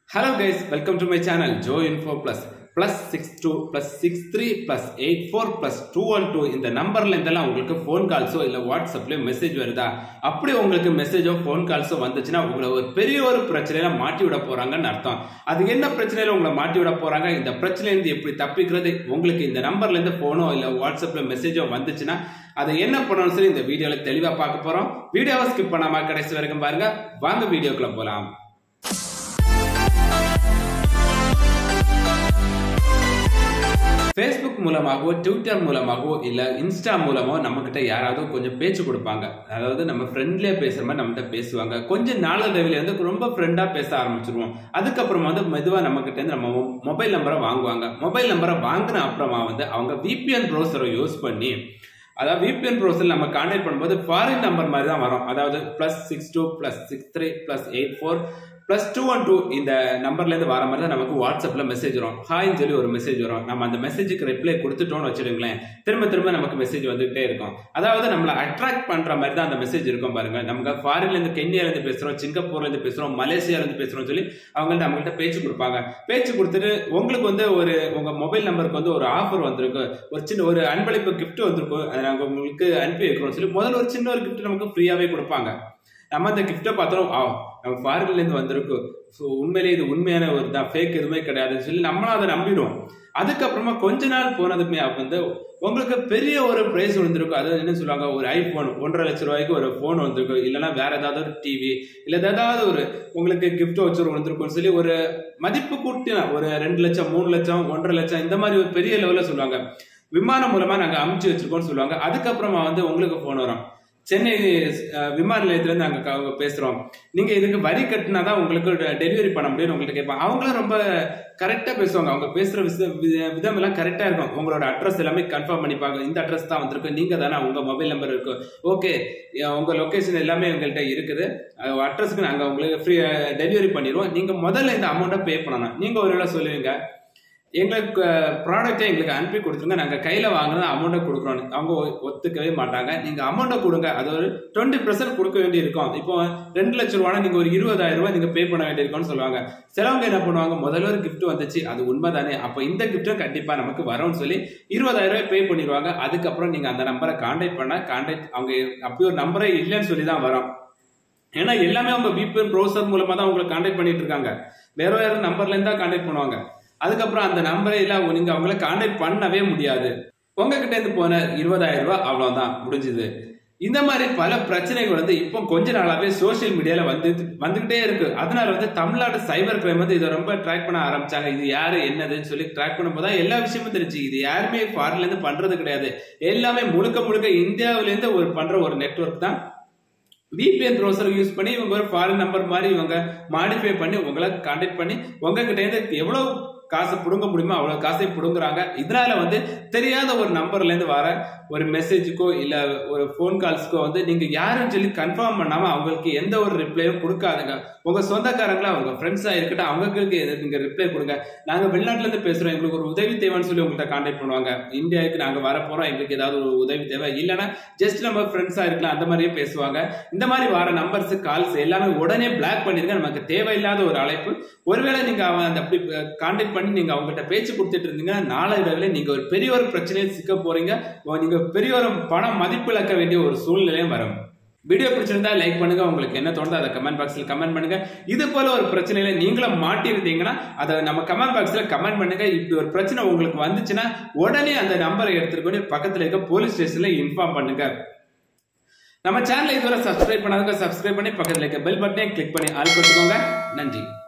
hello guys welcome to my channel Jo info plus plus six two plus six three plus eight four plus two one two இந்த நம்பர்ல இருந்தெல்லாம் உங்களுக்கு phone கால்ஸோ இல்லை வாட்ஸ்அப்லயோ message வருதா அப்படி உங்களுக்கு மெசேஜோ ஃபோன் கால்ஸோ வந்துச்சுன்னா உங்களை ஒரு பெரிய ஒரு பிரச்சனையில மாட்டி விட போறாங்கன்னு அர்த்தம் அது என்ன பிரச்சனையில உங்களை மாட்டி விட போறாங்க இந்த பிரச்சனையிலேருந்து எப்படி தப்பிக்கிறது உங்களுக்கு இந்த நம்பர்ல இருந்து ஃபோனோ இல்லை வாட்ஸ்அப்ல மெசேஜோ வந்துச்சுன்னா அதை என்ன பண்ணணும்னு சொல்லி இந்த வீடியோல தெளிவா பார்க்க போறோம் வீடியோவை ஸ்கிப் பண்ணாம கடைசி வரைக்கும் பாருங்க வாங்க வீடியோக்குள்ள போலாம் ஃபேஸ்புக் மூலமாகவோ ட்விட்டர் மூலமாகவோ இல்லை இன்ஸ்டா மூலமோ நம்மக்கிட்ட யாராவது கொஞ்சம் பேச்சு கொடுப்பாங்க அதாவது நம்ம ஃப்ரெண்ட்லியே பேசுகிற மாதிரி நம்மகிட்ட பேசுவாங்க கொஞ்சம் நாளடைவில் வந்து ரொம்ப ஃப்ரெண்டாக பேச ஆரம்பிச்சிருவோம் அதுக்கப்புறமா வந்து மெதுவாக நம்மக்கிட்ட இருந்து நம்ம மொபைல் நம்பரை வாங்குவாங்க மொபைல் நம்பரை வாங்கின அப்புறமா வந்து அவங்க விபிஎன் ப்ரௌசரை யூஸ் பண்ணி அதாவது விபிஎன் ப்ரௌசர் நம்ம கான்டாக்ட் பண்ணும்போது ஃபாரின் நம்பர் மாதிரி தான் வரும் அதாவது plus six two plus six three plus eight four plus two one two இந்த நம்பர்லேருந்து வர மாதிரி தான் நமக்கு வாட்ஸ்அப்பில் மெசேஜ் வரும் ஹாய்னு சொல்லி ஒரு மெசேஜ் வரும் நம்ம அந்த மெசேஜுக்கு ரிப்ளை கொடுத்துட்டோம்னு வச்சுடுங்களேன் திரும்ப திரும்ப நமக்கு மெசேஜ் வந்துகிட்டே இருக்கும் அதாவது நம்மளை அட்ராக்ட் பண்ணுற மாதிரி தான் அந்த மெசேஜ் இருக்கும் பாருங்க நமக்கு ஃபாரின்லேருந்து கென்யாலேருந்து பேசுகிறோம் சிங்கப்பூர்லேருந்து பேசுகிறோம் மலேசியாலேருந்து பேசுகிறோம் சொல்லி அவங்க நம்மள்கிட்ட பேச்சு கொடுப்பாங்க பேச்சு கொடுத்துட்டு உங்களுக்கு வந்து ஒரு உங்கள் மொபைல் நம்பருக்கு வந்து ஒரு ஆஃபர் வந்திருக்கு ஒரு சின்ன ஒரு அன்பளிப்பு கிஃப்ட் வந்திருக்கும் அதை நாங்கள் உங்களுக்கு அனுப்பி வைக்கிறோம் சொல்லி முதல்ல ஒரு சின்ன ஒரு கிஃப்ட் நமக்கு ஃப்ரீயாகவே கொடுப்பாங்க நம்ம அந்த கிஃப்ட்டை பார்த்தோம் ஆ நம்ம ஃபாரின்லேருந்து வந்திருக்கு ஸோ உண்மையிலே இது உண்மையான ஒரு தான் ஃபேக் எதுவுமே கிடையாதுன்னு சொல்லி நம்மளும் அதை நம்பிடுவோம் அதுக்கப்புறமா கொஞ்ச நாள் போனதுமே வந்து உங்களுக்கு பெரிய ஒரு ப்ரைஸ் வந்திருக்கும் அது என்ன சொல்லுவாங்க ஒரு ஐஃபோன் ஒன்றரை லட்ச ரூபாய்க்கு ஒரு ஃபோன் வந்திருக்கும் இல்லைன்னா வேற ஏதாவது ஒரு டிவி இல்லை ஏதாவது ஒரு உங்களுக்கு கிஃப்ட் வச்சு வந்திருக்கும்னு சொல்லி ஒரு மதிப்பு கூட்டின ஒரு ரெண்டு லட்சம் மூணு லட்சம் ஒன்றரை லட்சம் இந்த மாதிரி ஒரு பெரிய லெவலில் சொல்லுவாங்க விமானம் மூலமா நாங்கள் அமுச்சு வச்சிருக்கோம்னு சொல்லுவாங்க அதுக்கப்புறமா வந்து உங்களுக்கு ஃபோன் வரும் சென்னை விமான நிலையத்திலேருந்து நாங்கள் பேசுகிறோம் நீங்கள் இதுக்கு வரி கட்டினா தான் உங்களுக்கு டெலிவரி பண்ண முடியும்னு உங்கள்கிட்ட கேட்பாங்க அவங்களும் ரொம்ப கரெக்டாக பேசுவாங்க அவங்க பேசுகிற வித விதம் எல்லாம் கரெக்டாக இருக்கும் உங்களோட அட்ரஸ் எல்லாமே கன்ஃபார்ம் பண்ணிப்பாங்க இந்த அட்ரஸ் தான் வந்திருக்கு நீங்கள் தானே உங்கள் மொபைல் நம்பர் இருக்கு ஓகே உங்கள் லொக்கேஷன் எல்லாமே எங்கள்கிட்ட இருக்குது அட்ரஸுக்கு நாங்கள் உங்களுக்கு ஃப்ரீ டெலிவரி பண்ணிடுவோம் நீங்கள் முதல்ல இந்த அமௌண்ட்டை பே பண்ணணும் நீங்கள் ஒரு வேளை சொல்லுவீங்க எங்களுக்கு ப்ராடக்டை எங்களுக்கு அனுப்பி கொடுத்துருங்க நாங்கள் கையில் வாங்கினா அமௌண்ட்டை கொடுக்குறோம் அவங்க ஒத்துக்கவே மாட்டாங்க நீங்கள் அமௌண்ட்டை கொடுங்க அது ஒரு டுவெண்ட்டி பர்சன்ட் கொடுக்க வேண்டி இருக்கும் இப்போ ரெண்டு லட்ச ரூபானா நீங்கள் ஒரு இருபதாயிரம் ரூபாய் நீங்கள் பே பண்ண வேண்டியிருக்கும்னு சொல்லுவாங்க சிலவங்க என்ன பண்ணுவாங்க முதல்ல ஒரு கிஃப்ட் வந்துச்சு அது உண்மை தானே அப்போ இந்த கிஃப்ட்டும் கண்டிப்பாக நமக்கு வரும்னு சொல்லி இருபதாயிரம் ரூபாய் பே பண்ணிடுவாங்க அதுக்கப்புறம் நீங்கள் அந்த நம்பரை கான்டாக்ட் பண்ணால் கான்டாக்ட் அவங்க அப்படி ஒரு நம்பரே இல்லைன்னு சொல்லி தான் வரும் ஏன்னா எல்லாமே அவங்க விபிஎன் ப்ரௌசர் மூலமாக தான் உங்களுக்கு கான்டாக்ட் பண்ணிட்டு இருக்காங்க வேற வேற நம்பர்லேருந்து தான் கான்டாக்ட் பண்ணுவாங்க அதுக்கப்புறம் அந்த நம்பரே இல்லை நீங்க அவங்கள கான்டாக்ட் பண்ணவே முடியாது உங்ககிட்ட இருந்து போன இருபதாயிரம் ரூபாய் அவ்வளவுதான் முடிஞ்சுது இந்த மாதிரி பல பிரச்சனைகள் வந்து இப்போ கொஞ்ச நாளாவே சோசியல் மீடியால வந்து வந்துகிட்டே இருக்கு அதனால வந்து தமிழ்நாடு சைபர் கிரைம் வந்து இதை ரொம்ப ட்ராக் பண்ண ஆரம்பிச்சாங்க இது யாரு என்னதுன்னு சொல்லி ட்ராக் பண்ணும்போது தான் எல்லா விஷயமும் தெரிஞ்சு இது யாருமே ஃபாரின்ல இருந்து பண்றது கிடையாது எல்லாமே முழுக்க முழுக்க இந்தியாவில இருந்து ஒரு பண்ற ஒரு நெட்ஒர்க் தான் விபிஎன் ப்ரௌசர் யூஸ் பண்ணி இவங்க ஒரு ஃபாரின் நம்பர் மாதிரி இவங்க மாடிஃபை பண்ணி உங்களை கான்டாக்ட் பண்ணி உங்ககிட்ட இருந்து எவ்வளவு காசை பிடுங்க முடியுமோ அவ்வளவு காசை பிடுங்குறாங்க இதனால வந்து தெரியாத ஒரு நம்பர்ல இருந்து வர ஒரு மெசேஜுக்கோ இல்ல ஒரு ஃபோன் கால்ஸ்க்கோ வந்து நீங்க யாருன்னு சொல்லி கன்ஃபார்ம் பண்ணாம அவங்களுக்கு எந்த ஒரு ரிப்ளையும் கொடுக்காதுங்க உங்க சொந்தக்காரங்களா உங்க ஃப்ரெண்ட்ஸா இருக்கட்டும் அவங்களுக்கு நீங்க ரிப்ளை கொடுங்க நாங்க வெளிநாட்டுல இருந்து பேசுறோம் எங்களுக்கு ஒரு உதவி தேவைன்னு சொல்லி உங்கள்கிட்ட கான்டாக்ட் பண்ணுவாங்க இந்தியாவுக்கு நாங்க வர போறோம் எங்களுக்கு ஏதாவது ஒரு உதவி தேவை இல்லைன்னா ஜஸ்ட் நம்ம ஃப்ரெண்ட்ஸா இருக்கலாம் அந்த மாதிரியே பேசுவாங்க இந்த மாதிரி வர நம்பர்ஸ் கால்ஸ் எல்லாமே உடனே பிளாக் பண்ணிருங்க நமக்கு தேவையில்லாத ஒரு அழைப்பு ஒருவேளை நீங்க அவன் அந்த அப்படி கான்டாக்ட் பண்ணி நீங்க அவங்ககிட்ட பேச்சு கொடுத்துட்டு இருந்தீங்கன்னா நாளடைவில் நீங்க ஒரு பெரிய ஒரு பிரச்சனையை சிக்க போறீங்க நீங்க பெரிய ஒரு பணம் மதிப்பு இழக்க வேண்டிய ஒரு சூழ்நிலையும் வரும் வீடியோ பிடிச்சிருந்தா லைக் பண்ணுங்க உங்களுக்கு என்ன தோணுதோ அதை கமெண்ட் பாக்ஸ்ல கமெண்ட் பண்ணுங்க இது போல ஒரு பிரச்சனையில நீங்களும் மாட்டியிருந்தீங்கன்னா அதை நம்ம கமெண்ட் பாக்ஸ்ல கமெண்ட் பண்ணுங்க இப்படி ஒரு பிரச்சனை உங்களுக்கு வந்துச்சுன்னா உடனே அந்த நம்பரை எடுத்துட்டு பக்கத்துல இருக்க போலீஸ் ஸ்டேஷன்ல இன்ஃபார்ம் பண்ணுங்க நம்ம சேனலை இதுவரை சப்ஸ்கிரைப் பண்ணாதுங்க சப்ஸ்கிரைப் பண்ணி பக்கத்துல இருக்க பெல் பட்டனை கிளிக் பண்ணி ஆள் கொடுத்துக்கோங்க நன்றி